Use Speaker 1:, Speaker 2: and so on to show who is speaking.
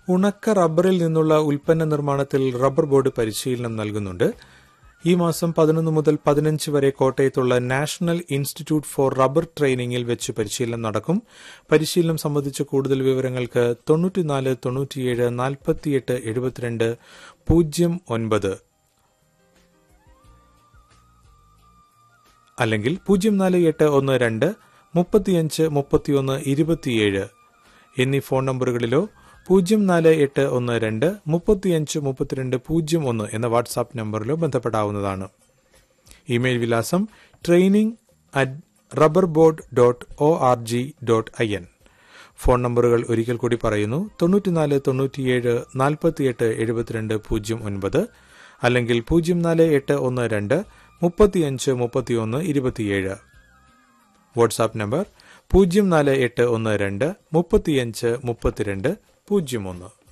Speaker 1: ഉണക്ക റബ്ബറിൽ നിന്നുള്ള ഉൽപ്പന്ന നിർമ്മാണത്തിൽ റബ്ബർ ബോർഡ് പരിശീലനം നൽകുന്നുണ്ട് ഈ മാസം പതിനൊന്ന് മുതൽ പതിനഞ്ച് വരെ കോട്ടയത്തുള്ള നാഷണൽ ഇൻസ്റ്റിറ്റ്യൂട്ട് ഫോർ റബ്ബർ ട്രെയിനിങ്ങിൽ വെച്ച് പരിശീലനം നടക്കും പരിശീലനം സംബന്ധിച്ച കൂടുതൽ വിവരങ്ങൾക്ക് തൊണ്ണൂറ്റിനാല് തൊണ്ണൂറ്റിയേഴ് നാൽപ്പത്തിയെട്ട് എഴുപത്തിരണ്ട് പൂജ്യം ഒൻപത് അല്ലെങ്കിൽ പൂജ്യം നാല് എട്ട് ഒന്ന് രണ്ട് മുപ്പത്തിയഞ്ച് മുപ്പത്തിയൊന്ന് ഇരുപത്തിയേഴ് എന്നീ ഫോൺ നമ്പറുകളിലോ പൂജ്യം നാല് എട്ട് ഒന്ന് രണ്ട് മുപ്പത്തിയഞ്ച് മുപ്പത്തിരണ്ട് പൂജ്യം ഒന്ന് എന്ന വാട്സാപ്പ് നമ്പറിലോ ബന്ധപ്പെടാവുന്നതാണ് ഇമെയിൽ വിലാസം training at rubber board dot O R G dot I N phone നമ്പറുകൾ ഒരിക്കൽ കൂടി പറയുന്നു തൊണ്ണൂറ്റിനാല് തൊണ്ണൂറ്റിയേഴ് നാൽപ്പത്തിയെട്ട് എഴുപത്തിരണ്ട് പൂജ്യം ഒൻപത് അല്ലെങ്കിൽ പൂജ്യം നാല് എട്ട് ഒന്ന് രണ്ട് മുപ്പത്തിയഞ്ച് മുപ്പത്തിയൊന്ന് ഇരുപത്തിയേഴ് വാട്സാപ്പ് നമ്പർ പൂജ്യം നാല് എട്ട് ഒന്ന് രണ്ട് മുപ്പത്തിയഞ്ച് മുപ്പത്തിരണ്ട് പൂജ്യം ഒന്ന്